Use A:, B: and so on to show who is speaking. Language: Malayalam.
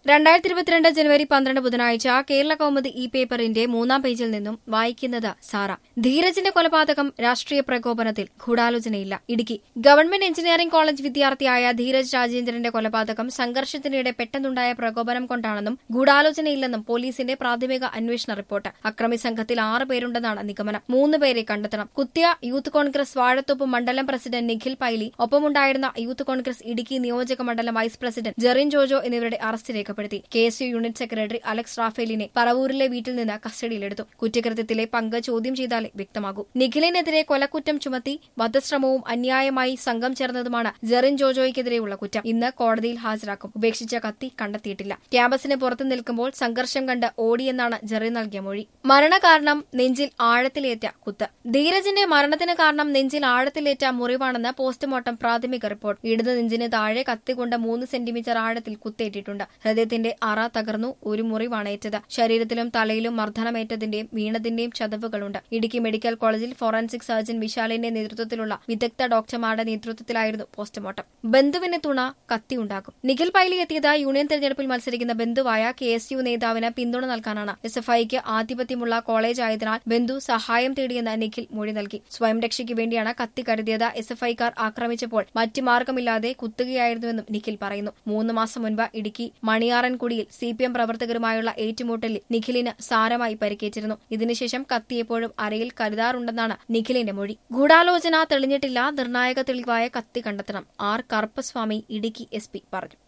A: രണ്ടായിരത്തി ഇരുപത്തിരണ്ട് ജനുവരി പന്ത്രണ്ട് ബുധനാഴ്ച കേരള കൗമുദി ഇ പേപ്പറിന്റെ മൂന്നാം പേജിൽ നിന്നും വായിക്കുന്നത് സാറ ധീരജിന്റെ കൊലപാതകം രാഷ്ട്രീയ പ്രകോപനത്തിൽ ഗൂഢാലോചനയില്ല ഇടുക്കി ഗവൺമെന്റ് എഞ്ചിനീയറിംഗ് കോളേജ് വിദ്യാർത്ഥിയായ ധീരജ് രാജേന്ദ്രന്റെ കൊലപാതകം സംഘർഷത്തിനിടെ പെട്ടെന്നുണ്ടായ പ്രകോപനം കൊണ്ടാണെന്നും ഗൂഢാലോചനയില്ലെന്നും പോലീസിന്റെ പ്രാഥമിക അന്വേഷണ റിപ്പോർട്ട് അക്രമി സംഘത്തിൽ ആറ് പേരുണ്ടെന്നാണ് നിഗമനം മൂന്ന് പേരെ കണ്ടെത്തണം കുത്തിയ യൂത്ത് കോൺഗ്രസ് വാഴത്തോപ്പ് മണ്ഡലം പ്രസിഡന്റ് നിഖിൽ പൈലി ഒപ്പമുണ്ടായിരുന്ന യൂത്ത് കോൺഗ്രസ് ഇടുക്കി നിയോജക മണ്ഡലം വൈസ് പ്രസിഡന്റ് ജെറിൻ ജോജോ എന്നിവരുടെ അറസ്റ്റ് രേഖപ്പെടുത്തി K S U unit secretary Alex റാഫേലിനെ പറവൂരിലെ വീട്ടിൽ നിന്ന് കസ്റ്റഡിയിലെടുത്തു കുറ്റകൃത്യത്തിലെ പങ്ക് ചോദ്യം ചെയ്താലേ വ്യക്തമാകൂ നിഖിലിനെതിരെ കൊലക്കുറ്റം ചുമത്തി വധശ്രമവും അന്യായമായി സംഘം ചേർന്നതുമാണ് ജെറിൻ ജോജോയ്ക്കെതിരെയുള്ള കുറ്റം ഇന്ന് കോടതിയിൽ ഹാജരാക്കും ഉപേക്ഷിച്ച കത്തി കണ്ടെത്തിയിട്ടില്ല ക്യാമ്പസിന് പുറത്തു നിൽക്കുമ്പോൾ സംഘർഷം കണ്ട് ഓടിയെന്നാണ് ജെറിൻ നൽകിയ മൊഴി മരണകാരണം നെഞ്ചിൽ ആഴത്തിലേറ്റ കുത്ത് ധീരജിന്റെ മരണത്തിന് കാരണം നെഞ്ചിൽ ആഴത്തിലേറ്റ മുറിവാണെന്ന് പോസ്റ്റ്മോർട്ടം പ്രാഥമിക റിപ്പോർട്ട് ഇടത് നെഞ്ചിന് താഴെ കത്തികൊണ്ട് മൂന്ന് സെന്റിമീറ്റർ ആഴത്തിൽ കുത്തേറ്റിട്ടുണ്ട് ഹൃദയത്തിന്റെ അറ തകർന്നു ഒരു മുറിവാണ് ഏറ്റത് ശരീരത്തിലും തലയിലും മർദ്ദനമേറ്റതിന്റെയും വീണതിന്റെയും ചതവുകളുണ്ട് ഇടുക്കി മെഡിക്കൽ കോളേജിൽ ഫോറൻസിക് സർജൻ വിശാലിന്റെ നേതൃത്വത്തിലുള്ള വിദഗ്ധ ഡോക്ടർമാരുടെ നേതൃത്വത്തിലായിരുന്നു പോസ്റ്റ്മോർട്ടം ബന്ധുവിന് തുണ കത്തിയുണ്ടാകും നിഖിൽ പൈലി എത്തിയത് യൂണിയൻ തെരഞ്ഞെടുപ്പിൽ മത്സരിക്കുന്ന ബന്ധുവായ കെ എസ് യു നേതാവിന് പിന്തുണ നൽകാനാണ് എസ് എഫ് ഐക്ക് ആധിപത്യമുള്ള കോളേജ് ആയതിനാൽ ബന്ധു സഹായം തേടിയെന്ന് നിഖിൽ മൊഴി നൽകി സ്വയം രക്ഷയ്ക്ക് വേണ്ടിയാണ് കത്തി കരുതിയത് എസ് എഫ് ഐക്കാർ ആക്രമിച്ചപ്പോൾ മറ്റു മാർഗമില്ലാതെ കുത്തുകയായിരുന്നുവെന്നും നിഖിൽ പറയുന്നു മൂന്ന് മാസം മുൻപ് ഇടുക്കി മണിയാറൻകുടിയിൽ സി പി എം പ്രവർത്തകരുമായുള്ള ഏറ്റുമുട്ടലിൽ നിഖിലിന് സാരമായി പരിക്കേറ്റിരുന്നു ഇതിനുശേഷം കത്തിയെപ്പോഴും അരയിൽ കരുതാറുണ്ടെന്നാണ് നിഖിലിന്റെ മൊഴി ഗൂഢാലോചന തെളിഞ്ഞിട്ടില്ല നിർണായക തെളിവായ കത്തി കണ്ടെത്തണം ആർ കറുപ്പസ്വാമി ഇടുക്കി എസ് പറഞ്ഞു